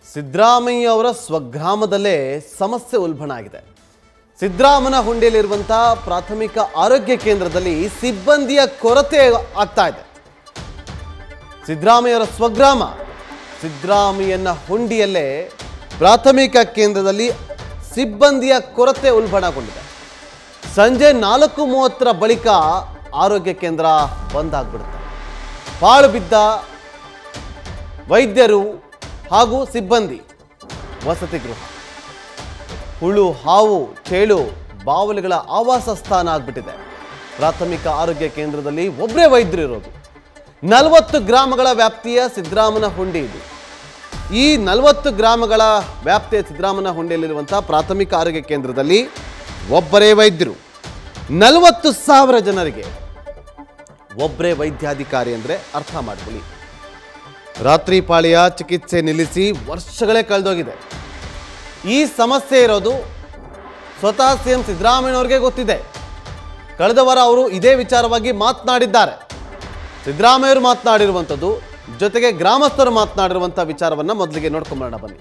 ಸಿದ್ದರಾಮಯ್ಯ ಅವರ ಸ್ವಗ್ರಾಮದಲ್ಲೇ ಸಮಸ್ಯೆ ಉಲ್ಬಣ ಆಗಿದೆ ಸಿದ್ದರಾಮನ ಹುಂಡಿಯಲ್ಲಿರುವಂಥ ಪ್ರಾಥಮಿಕ ಆರೋಗ್ಯ ಕೇಂದ್ರದಲ್ಲಿ ಸಿಬ್ಬಂದಿಯ ಕೊರತೆ ಆಗ್ತಾ ಇದೆ ಸಿದ್ದರಾಮಯ್ಯವರ ಸ್ವಗ್ರಾಮ ಸಿದ್ದರಾಮಯ್ಯನ ಹುಂಡಿಯಲ್ಲೇ ಪ್ರಾಥಮಿಕ ಕೇಂದ್ರದಲ್ಲಿ ಸಿಬ್ಬಂದಿಯ ಕೊರತೆ ಉಲ್ಬಣಗೊಂಡಿದೆ ಸಂಜೆ ನಾಲ್ಕು ಮೂವತ್ತರ ಬಳಿಕ ಆರೋಗ್ಯ ಕೇಂದ್ರ ಬಂದ್ ಆಗ್ಬಿಡುತ್ತೆ ಪಾಳು ಬಿದ್ದ ವೈದ್ಯರು ಹಾಗೂ ಸಿಬ್ಬಂದಿ ವಸತಿ ಗೃಹ ಹುಳು ಹಾವು ಚೇಳು ಬಾವಲಿಗಳ ಆವಾಸ ಸ್ಥಾನ ಆಗ್ಬಿಟ್ಟಿದೆ ಪ್ರಾಥಮಿಕ ಆರೋಗ್ಯ ಕೇಂದ್ರದಲ್ಲಿ ಒಬ್ಬರೇ ವೈದ್ಯರು ಇರೋದು ನಲವತ್ತು ಗ್ರಾಮಗಳ ವ್ಯಾಪ್ತಿಯ ಸಿದ್ದರಾಮನ ಹುಂಡಿ ಇದು ಈ ನಲವತ್ತು ಗ್ರಾಮಗಳ ವ್ಯಾಪ್ತಿಯ ಸಿದ್ದರಾಮನ ಹುಂಡಿಯಲ್ಲಿರುವಂತಹ ಪ್ರಾಥಮಿಕ ಆರೋಗ್ಯ ಕೇಂದ್ರದಲ್ಲಿ ಒಬ್ಬರೇ ವೈದ್ಯರು ನಲವತ್ತು ಸಾವಿರ ಜನರಿಗೆ ಒಬ್ಬರೇ ವೈದ್ಯಾಧಿಕಾರಿ ಅಂದರೆ ಅರ್ಥ ಮಾಡ್ಕೊಳ್ಳಿ ರಾತ್ರಿ ಪಾಳಿಯ ಚಿಕಿತ್ಸೆ ನಿಲ್ಲಿಸಿ ವರ್ಷಗಳೇ ಕಳೆದೋಗಿದೆ ಈ ಸಮಸ್ಯೆ ಇರೋದು ಸ್ವತಃ ಸಿ ಎಂ ಸಿದ್ದರಾಮಯ್ಯನವ್ರಿಗೆ ಗೊತ್ತಿದೆ ಕಳೆದ ವಾರ ಅವರು ಇದೇ ವಿಚಾರವಾಗಿ ಮಾತನಾಡಿದ್ದಾರೆ ಸಿದ್ದರಾಮಯ್ಯವರು ಮಾತನಾಡಿರುವಂಥದ್ದು ಜೊತೆಗೆ ಗ್ರಾಮಸ್ಥರು ಮಾತನಾಡಿರುವಂಥ ವಿಚಾರವನ್ನ ಮೊದಲಿಗೆ ನೋಡ್ಕೊಂಬರೋಣ ಬನ್ನಿ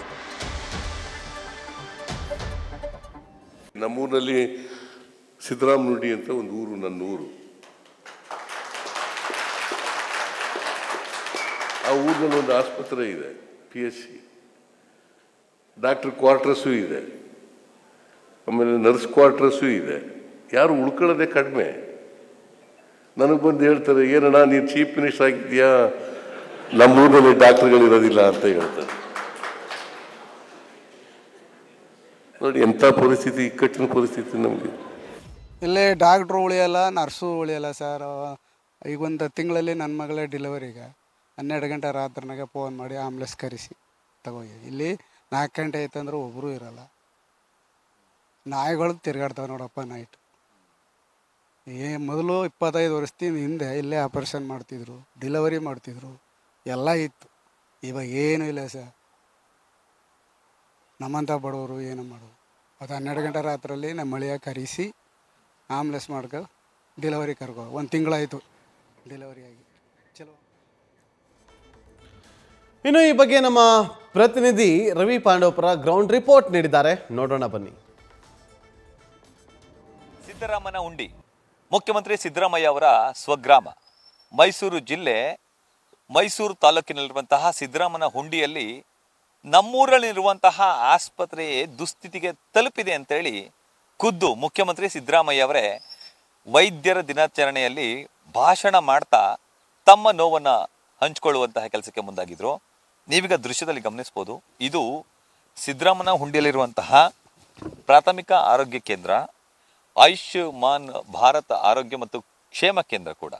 ನಮ್ಮೂರಿನಲ್ಲಿ ಸಿದ್ದರಾಮನುಡಿ ಅಂತ ಒಂದು ಊರು ನನ್ನ ಊರು ಆ ಊರಿನಲ್ಲಿ ಒಂದು ಆಸ್ಪತ್ರೆ ಇದೆ P H C doctor quarters ಇದೆ ಆಮೇಲೆ ನರ್ಸ್ ಕ್ವಾರ್ಟರ್ಸು ಇದೆ ಯಾರು ಉಳ್ಕೊಳ್ಳೋದೇ ಕಡಿಮೆ ನನಗೆ ಬಂದು ಹೇಳ್ತಾರೆ ಏನಣ್ಣ ನೀನು ಚೀಫ್ ಮಿನಿಸ್ಟರ್ ಆಗಿದ್ಯಾ ನಮ್ಮ ಊರಿನಲ್ಲಿ ಡಾಕ್ಟರ್ಗಳಿರೋದಿಲ್ಲ ಅಂತ ಹೇಳ್ತಾರೆ ನೋಡಿ ಎಂಥ ಪರಿಸ್ಥಿತಿ ಇಕ್ಕಟ್ಟಿನ ಪರಿಸ್ಥಿತಿ ನಮಗೆ ಇಲ್ಲೇ ಡಾಕ್ಟ್ರು ಉಳಿಯಲ್ಲ ನರ್ಸು ಉಳಿಯಲ್ಲ ಸರ್ ಈಗ ಒಂದು ತಿಂಗಳಲ್ಲಿ ನನ್ನ ಮಗಳೇ ಡಿಲಿವರಿಗೆ ಹನ್ನೆರಡು ಗಂಟೆ ರಾತ್ರಿನಾಗ ಫೋನ್ ಮಾಡಿ ಆಂಬ್ಲೆನ್ಸ್ ಕರೆಸಿ ತಗೋಗಿ ಇಲ್ಲಿ ನಾಲ್ಕು ಗಂಟೆ ಆಯ್ತಂದ್ರೆ ಒಬ್ಬರು ಇರಲ್ಲ ನಾಯಿಗಳು ತಿರ್ಗಾಡ್ತಾವೆ ನೋಡಪ್ಪ ನೈಟ್ ಏ ಮೊದಲು ಇಪ್ಪತ್ತೈದು ವರ್ಷದಿಂದ ಹಿಂದೆ ಇಲ್ಲೇ ಆಪರೇಷನ್ ಮಾಡ್ತಿದ್ರು ಡಿಲಿವರಿ ಮಾಡ್ತಿದ್ರು ಎಲ್ಲ ಇತ್ತು ಇವಾಗ ಏನೂ ಇಲ್ಲ ಸರ್ ನಮ್ಮಂಥ ಬಡವರು ಏನು ಮಾಡೋದು ಅದು ಹನ್ನೆರಡು ಗಂಟೆ ರಾತ್ರಲ್ಲಿ ನಮ್ಮ ಮಳೆಯ ಕರೆಸಿ ಆಂಬ್ಲೆನ್ಸ್ ಮಾಡ್ಕೊ ಡಿಲಿವರಿ ಕರ್ಕೊ ಒಂದು ತಿಂಗಳಾಯಿತು ಡಿಲಿವರಿ ಆಗಿ ಚಲೋ ಇನ್ನು ಈ ಬಗ್ಗೆ ನಮ್ಮ ಪ್ರತಿನಿಧಿ ರವಿ ಪಾಂಡವಪುರ ಗ್ರೌಂಡ್ ರಿಪೋರ್ಟ್ ನೀಡಿದ್ದಾರೆ ನೋಡೋಣ ಬನ್ನಿ ಸಿದ್ದರಾಮನ ಹುಂಡಿ ಮುಖ್ಯಮಂತ್ರಿ ಸಿದ್ದರಾಮಯ್ಯ ಅವರ ಸ್ವಗ್ರಾಮ ಮೈಸೂರು ಜಿಲ್ಲೆ ಮೈಸೂರು ತಾಲೂಕಿನಲ್ಲಿರುವಂತಹ ಸಿದ್ದರಾಮನ ಹುಂಡಿಯಲ್ಲಿ ನಮ್ಮೂರಲ್ಲಿರುವಂತಹ ಆಸ್ಪತ್ರೆ ದುಸ್ಥಿತಿಗೆ ತಲುಪಿದೆ ಅಂತೇಳಿ ಖುದ್ದು ಮುಖ್ಯಮಂತ್ರಿ ಸಿದ್ದರಾಮಯ್ಯ ಅವರೇ ವೈದ್ಯರ ದಿನಾಚರಣೆಯಲ್ಲಿ ಭಾಷಣ ಮಾಡ್ತಾ ತಮ್ಮ ನೋವನ್ನ ಹಂಚಿಕೊಳ್ಳುವಂತಹ ಕೆಲಸಕ್ಕೆ ಮುಂದಾಗಿದ್ರು ನೀವೀಗ ದೃಶ್ಯದಲ್ಲಿ ಗಮನಿಸ್ಬೋದು ಇದು ಸಿದ್ದರಾಮನ ಹುಂಡಿಯಲ್ಲಿರುವಂತಹ ಪ್ರಾಥಮಿಕ ಆರೋಗ್ಯ ಕೇಂದ್ರ ಆಯುಷ್ಮಾನ್ ಭಾರತ ಆರೋಗ್ಯ ಮತ್ತು ಕ್ಷೇಮ ಕೇಂದ್ರ ಕೂಡ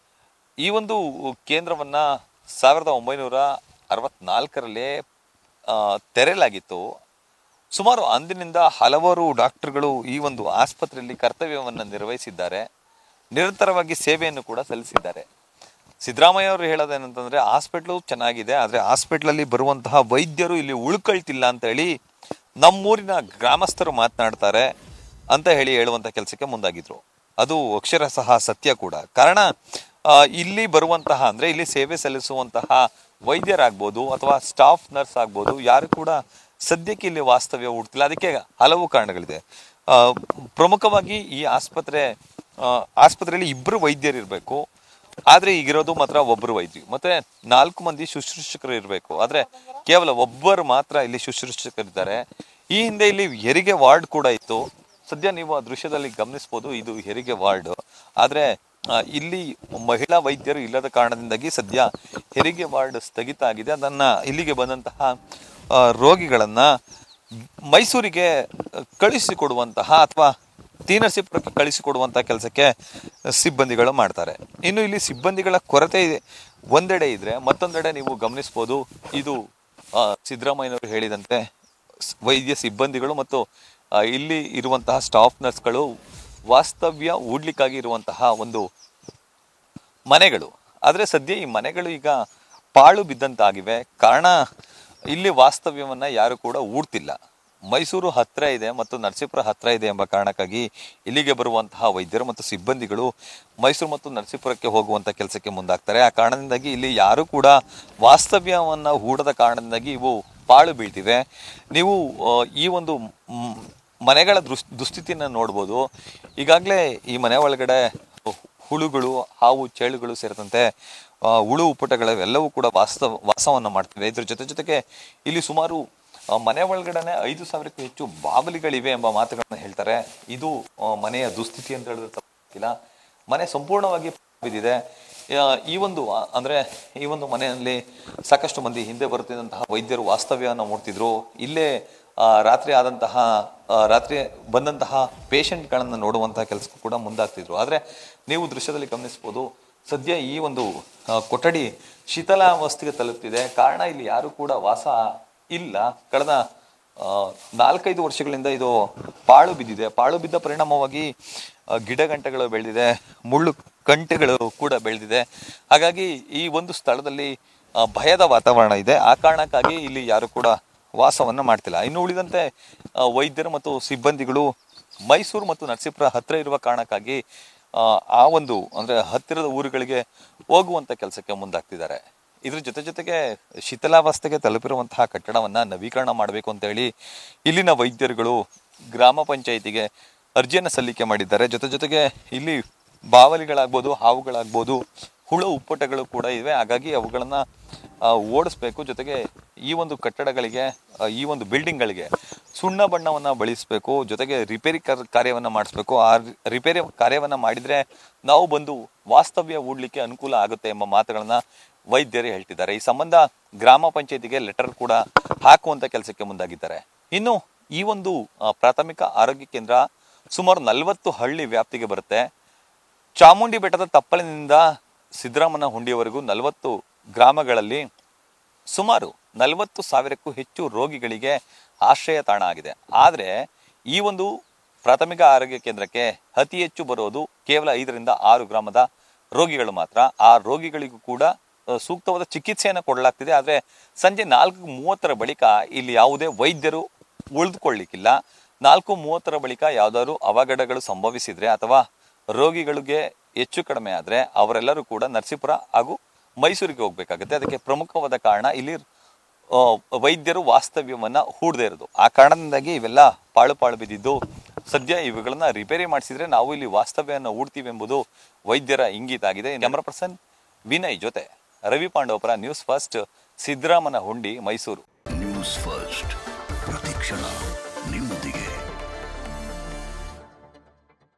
ಈ ಒಂದು ಕೇಂದ್ರವನ್ನ ಸಾವಿರದ ಒಂಬೈನೂರ ಅರವತ್ನಾಲ್ಕರಲ್ಲೇ ಆ, ತೆರೆಯಲಾಗಿತ್ತು ಸುಮಾರು ಅಂದಿನಿಂದ ಹಲವಾರು ಡಾಕ್ಟರ್ಗಳು ಈ ಒಂದು ಆಸ್ಪತ್ರೆಯಲ್ಲಿ ಕರ್ತವ್ಯವನ್ನು ನಿರ್ವಹಿಸಿದ್ದಾರೆ ನಿರಂತರವಾಗಿ ಸೇವೆಯನ್ನು ಕೂಡ ಸಲ್ಲಿಸಿದ್ದಾರೆ ಸಿದ್ದರಾಮಯ್ಯ ಅವರು ಹೇಳೋದೇನಂತಂದ್ರೆ ಹಾಸ್ಪಿಟ್ಲು ಚೆನ್ನಾಗಿದೆ ಆದರೆ ಹಾಸ್ಪಿಟ್ಲಲ್ಲಿ ಬರುವಂತಹ ವೈದ್ಯರು ಇಲ್ಲಿ ಉಳ್ಕೊಳ್ತಿಲ್ಲ ಅಂತ ಹೇಳಿ ನಮ್ಮೂರಿನ ಗ್ರಾಮಸ್ಥರು ಮಾತನಾಡ್ತಾರೆ ಅಂತ ಹೇಳಿ ಹೇಳುವಂತ ಕೆಲಸಕ್ಕೆ ಮುಂದಾಗಿದ್ರು ಅದು ಅಕ್ಷರ ಸಹ ಸತ್ಯ ಕೂಡ ಕಾರಣ ಆ, ಇಲ್ಲಿ ಬರುವಂತಹ ಅಂದ್ರೆ ಇಲ್ಲಿ ಸೇವೆ ಸಲ್ಲಿಸುವಂತಹ ವೈದ್ಯರಾಗ್ಬೋದು ಅಥವಾ ಸ್ಟಾಫ್ ನರ್ಸ್ ಆಗ್ಬೋದು ಯಾರು ಕೂಡ ಸದ್ಯಕ್ಕೆ ಇಲ್ಲಿ ವಾಸ್ತವ್ಯ ಹೂಡ್ತಿಲ್ಲ ಅದಕ್ಕೆ ಹಲವು ಕಾರಣಗಳಿದೆ ಆ, ಪ್ರಮುಖವಾಗಿ ಈ ಆಸ್ಪತ್ರೆ ಆ, ಆಸ್ಪತ್ರೆಯಲ್ಲಿ ಇಬ್ಬರು ವೈದ್ಯರು ಇರಬೇಕು ಆದ್ರೆ ಈಗಿರೋದು ಮಾತ್ರ ಒಬ್ಬರು ವೈದ್ಯರು ಮತ್ತೆ ನಾಲ್ಕು ಮಂದಿ ಶುಶ್ರೂಷಕರು ಇರಬೇಕು ಆದ್ರೆ ಕೇವಲ ಒಬ್ಬರು ಮಾತ್ರ ಇಲ್ಲಿ ಶುಶ್ರೂಷಕರಿದ್ದಾರೆ ಈ ಹಿಂದೆ ಇಲ್ಲಿ ಹೆರಿಗೆ ವಾರ್ಡ್ ಕೂಡ ಇತ್ತು ಸದ್ಯ ನೀವು ಆ ದೃಶ್ಯದಲ್ಲಿ ಗಮನಿಸಬಹುದು ಇದು ಹೆರಿಗೆ ವಾರ್ಡ್ ಆದ್ರೆ ಆ, ಇಲ್ಲಿ ಮಹಿಳಾ ವೈದ್ಯರು ಇಲ್ಲದ ಕಾರಣದಿಂದಾಗಿ ಸದ್ಯ ಹೆರಿಗೆ ವಾರ್ಡ್ ಸ್ಥಗಿತ ಆಗಿದೆ ಅದನ್ನ ಇಲ್ಲಿಗೆ ಬಂದಂತಹ ಆ, ರೋಗಿಗಳನ್ನ ಮೈಸೂರಿಗೆ ಕಳಿಸಿಕೊಡುವಂತಹ ಅಥವಾ ತೀನರಸೀಪುರಕ್ಕೆ ಕಳಿಸಿಕೊಡುವಂತಹ ಕೆಲಸಕ್ಕೆ ಸಿಬ್ಬಂದಿಗಳು ಮಾಡ್ತಾರೆ ಇನ್ನು ಇಲ್ಲಿ ಸಿಬ್ಬಂದಿಗಳ ಕೊರತೆ ಇದೆ ಒಂದೆಡೆ ಇದ್ರೆ ಮತ್ತೊಂದೆಡೆ ನೀವು ಗಮನಿಸ್ಬೋದು ಇದು ಆ, ಸಿದ್ದರಾಮಯ್ಯನವರು ಹೇಳಿದಂತೆ ಸ್- ವೈದ್ಯ ಸಿಬ್ಬಂದಿಗಳು ಮತ್ತು ಆ, ಇಲ್ಲಿ ಇರುವಂತಹ ಸ್ಟಾಫ್ ನರ್ಸ್ಗಳು ವಾಸ್ತವ್ಯ ಹೂಡ್ಲಿಕ್ಕಾಗಿ ಇರುವಂತಹ ಒಂದು ಮನೆಗಳು ಆದರೆ ಸದ್ಯ ಈ ಮನೆಗಳು ಈಗ ಪಾಳು ಬಿದ್ದಂತಾಗಿವೆ ಕಾರಣ ಇಲ್ಲಿ ವಾಸ್ತವ್ಯವನ್ನ ಯಾರು ಕೂಡ ಹೂಡ್ತಿಲ್ಲ ಮೈಸೂರು ಹತ್ರ ಇದೆ ಮತ್ತು ನರಸೀಪುರ ಹತ್ರ ಇದೆ ಎಂಬ ಕಾರಣಕ್ಕಾಗಿ ಇಲ್ಲಿಗೆ ಬರುವಂತಹ ವೈದ್ಯರು ಮತ್ತು ಸಿಬ್ಬಂದಿಗಳು ಮೈಸೂರು ಮತ್ತು ನರಸೀಪುರಕ್ಕೆ ಹೋಗುವಂತ ಕೆಲಸಕ್ಕೆ ಮುಂದಾಗ್ತಾರೆ ಆ ಕಾರಣದಿಂದಾಗಿ ಇಲ್ಲಿ ಯಾರು ಕೂಡ ವಾಸ್ತವ್ಯವನ್ನ ಹೂಡದ ಕಾರಣದಿಂದಾಗಿ ಇವು ಪಾಳು ಬೀಳ್ತಿವೆ ನೀವು ಆ, ಈ ಒಂದು ಮ್, ಮನೆಗಳ ದೃಸ್ ದುಸ್ಥಿತಿನ ನೋಡ್ಬೋದು ಈಗಾಗಲೇ ಈ ಮನೆ ಒಳಗಡೆ ಹುಳುಗಳು ಹಾವು ಚೇಳುಗಳು ಸೇರಿದಂತೆ ಆ, ಹುಳು ಉಪ್ಪಟಗಳು ಎಲ್ಲವೂ ಕೂಡ ವಾಸ ವಾಸವನ್ನು ಮಾಡ್ತಿವೆ ಇದ್ರ ಜೊತೆ ಜೊತೆಗೆ ಇಲ್ಲಿ ಸುಮಾರು ಆ, ಮನೆ ಒಳಗಡೆನೆ ಐದು ಸಾವಿರಕ್ಕೂ ಹೆಚ್ಚು ಬಾವಲಿಗಳಿವೆ ಎಂಬ ಮಾತುಗಳನ್ನ ಹೇಳ್ತಾರೆ ಇದು ಆ, ಮನೆಯ ದುಸ್ಥಿತಿ ಅಂತ ಹೇಳಿದ್ರೆ ತಪ್ಪಿಲ್ಲ ಮನೆ ಸಂಪೂರ್ಣವಾಗಿ ಬಿದ್ದಿದೆ ಆ, ಈ ಒಂದು ಆ, ಅಂದ್ರೆ ಈ ಒಂದು ಮನೆಯಲ್ಲಿ ಸಾಕಷ್ಟು ಮಂದಿ ಹಿಂದೆ ಬರುತ್ತಿದ್ದಂತಹ ವೈದ್ಯರು ವಾಸ್ತವ್ಯವನ್ನು ಮೂಡ್ತಿದ್ರು ಇಲ್ಲೇ ಆ, ರಾತ್ರಿ ಆದಂತಹ ಆ, ರಾತ್ರಿ ಬಂದಂತಹ ಪೇಷಂಟ್ಗಳನ್ನು ನೋಡುವಂತಹ ಕೆಲಸಕ್ಕೂ ಕೂಡ ಮುಂದಾಗ್ತಿದ್ರು ಆದರೆ ನೀವು ದೃಶ್ಯದಲ್ಲಿ ಗಮನಿಸ್ಬೋದು ಸದ್ಯ ಈ ಒಂದು ಆ, ಕೊಠಡಿ ಶೀತಲಾವಸ್ಥೆಗೆ ತಲುಪ್ತಿದೆ ಕಾರಣ ಇಲ್ಲಿ ಯಾರು ಕೂಡ ವಾಸ ಇಲ್ಲ ಕಳೆದ ಆ, ನಾಲ್ಕೈದು ವರ್ಷಗಳಿಂದ ಇದು ಪಾಳು ಬಿದ್ದಿದೆ ಪಾಳು ಬಿದ್ದ ಪರಿಣಾಮವಾಗಿ ಆ, ಗಿಡಗಂಟೆಗಳು ಬೆಳೆದಿದೆ ಮುಳ್ಳು ಕಂಟೆಗಳು ಕೂಡ ಬೆಳೆದಿದೆ ಹಾಗಾಗಿ ಈ ಒಂದು ಸ್ಥಳದಲ್ಲಿ ಆ, ಭಯದ ವಾತಾವರಣ ಇದೆ ಆ ಕಾರಣಕ್ಕಾಗಿ ಇಲ್ಲಿ ಯಾರು ಕೂಡ ವಾಸವನ್ನ ಮಾಡ್ತಿಲ್ಲ ಇನ್ನು ಉಳಿದಂತೆ ಆ, ವೈದ್ಯರು ಮತ್ತು ಸಿಬ್ಬಂದಿಗಳು ಮೈಸೂರು ಮತ್ತು ನರಸೀಪುರ ಹತ್ತಿರ ಇರುವ ಕಾರಣಕ್ಕಾಗಿ ಆ, ಆ ಒಂದು ಅಂದ್ರೆ ಹತ್ತಿರದ ಊರುಗಳಿಗೆ ಹೋಗುವಂತ ಕೆಲಸಕ್ಕೆ ಮುಂದಾಗ್ತಿದ್ದಾರೆ ಇದ್ರ ಜೊತೆ ಜೊತೆಗೆ ಶೀತಲಾವಸ್ಥೆಗೆ ತಲುಪಿರುವಂತಹ ಕಟ್ಟಡವನ್ನ ನವೀಕರಣ ಮಾಡಬೇಕು ಅಂತ ಹೇಳಿ ಇಲ್ಲಿನ ವೈದ್ಯರುಗಳು ಗ್ರಾಮ ಪಂಚಾಯಿತಿಗೆ ಅರ್ಜಿಯನ್ನು ಸಲ್ಲಿಕೆ ಮಾಡಿದ್ದಾರೆ ಜೊತೆ ಜೊತೆಗೆ ಇಲ್ಲಿ ಬಾವಲಿಗಳಾಗ್ಬೋದು ಹಾವುಗಳಾಗ್ಬೋದು ಹುಳು ಉಪ್ಪಟಗಳು ಕೂಡ ಇವೆ ಹಾಗಾಗಿ ಅವುಗಳನ್ನ ಆ, ಓಡಿಸ್ಬೇಕು ಜೊತೆಗೆ ಈ ಒಂದು ಕಟ್ಟಡಗಳಿಗೆ ಆ, ಈ ಒಂದು ಬಿಲ್ಡಿಂಗ್ಗಳಿಗೆ ಸುಣ್ಣ ಬಣ್ಣವನ್ನ ಬಳಿಸಬೇಕು ಜೊತೆಗೆ ರಿಪೇರಿ ಕರ್- ಕಾರ್ಯವನ್ನ ಮಾಡಿಸ್ಬೇಕು ಆ ರಿ- ರಿಪೇರಿ ಕಾರ್ಯವನ್ನ ಮಾಡಿದ್ರೆ ನಾವು ಬಂದು ವಾಸ್ತವ್ಯ ಹೂಡ್ಲಿಕ್ಕೆ ಅನುಕೂಲ ಆಗುತ್ತೆ ಎಂಬ ಮಾತುಗಳನ್ನ ವೈದ್ಯರು ಹೇಳ್ತಿದ್ದಾರೆ ಈ ಸಂಬಂಧ ಗ್ರಾಮ ಪಂಚಾಯತಿಗೆ ಲೆಟರ್ ಕೂಡ ಹಾಕುವಂತ ಕೆಲಸಕ್ಕೆ ಮುಂದಾಗಿದ್ದಾರೆ ಇನ್ನು ಈ ಒಂದು ಆ, ಪ್ರಾಥಮಿಕ ಆರೋಗ್ಯ ಕೇಂದ್ರ ಸುಮಾರು ನಲವತ್ತು ಹಳ್ಳಿ ವ್ಯಾಪ್ತಿಗೆ ಬರುತ್ತೆ ಚಾಮುಂಡಿ ಬೆಟ್ಟದ ತಪ್ಪಲಿನಿಂದ ಸಿದ್ದರಾಮನ ಹುಂಡಿಯವರೆಗೂ ನಲವತ್ತು ಗ್ರಾಮಗಳಲ್ಲಿ ಸುಮಾರು ನಲವತ್ತು ಸಾವಿರಕ್ಕೂ ಹೆಚ್ಚು ರೋಗಿಗಳಿಗೆ ಆಶ್ರಯ ತಾಣ ಆಗಿದೆ ಆದರೆ ಈ ಒಂದು ಪ್ರಾಥಮಿಕ ಆರೋಗ್ಯ ಕೇಂದ್ರಕ್ಕೆ ಅತಿ ಹೆಚ್ಚು ಬರೋದು ಕೇವಲ ಐದರಿಂದ ಆರು ಗ್ರಾಮದ ರೋಗಿಗಳು ಮಾತ್ರ ಆ ರೋಗಿಗಳಿಗೂ ಕೂಡ ಅ, ಸೂಕ್ತವಾದ ಚಿಕಿತ್ಸೆಯನ್ನು ಕೊಡಲಾಗ್ತಿದೆ ಆದರೆ ಸಂಜೆ ನಾಲ್ಕು ಮೂವತ್ತರ ಬಳಿಕ ಇಲ್ಲಿ ಯಾವುದೇ ವೈದ್ಯರು ಉಳಿದುಕೊಳ್ಳಿಕ್ಕಿಲ್ಲ ನಾಲ್ಕು ಮೂವತ್ತರ ಬಳಿಕ ಯಾವ್ದಾದ್ರು ಅವಘಡಗಳು ಸಂಭವಿಸಿದ್ರೆ ಅಥವಾ ರೋಗಿಗಳಿಗೆ ಹೆಚ್ಚು ಕಡಿಮೆ ಆದ್ರೆ ಅವರೆಲ್ಲರೂ ಕೂಡ ನರಸೀಪುರ ಹಾಗೂ ಮೈಸೂರಿಗೆ ಹೋಗ್ಬೇಕಾಗುತ್ತೆ ಅದಕ್ಕೆ ಪ್ರಮುಖವಾದ ಕಾರಣ ಇಲ್ಲಿ ಆ, ವೈದ್ಯರು ವಾಸ್ತವ್ಯವನ್ನ ಹೂಡದೇ ಇರೋದು ಆ ಕಾರಣದಿಂದಾಗಿ ಇವೆಲ್ಲ ಪಾಳು ಪಾಳು ಬಿದ್ದಿದ್ದು ಸದ್ಯ ಇವುಗಳನ್ನ ರಿಪೇರಿ ಮಾಡಿಸಿದ್ರೆ ನಾವು ಇಲ್ಲಿ ವಾಸ್ತವ್ಯವನ್ನು ಹೂಡ್ತೀವಿ ಎಂಬುದು ವೈದ್ಯರ ಇಂಗಿತ ಆಗಿದೆ ಕ್ಯಾಮರಾ ಪರ್ಸನ್ ವಿನಯ್ ಜೊತೆ Ravi Pandavapura news first Siddaramana Hundi Mysuru news first ಪ್ರತಿಕ್ಷಣ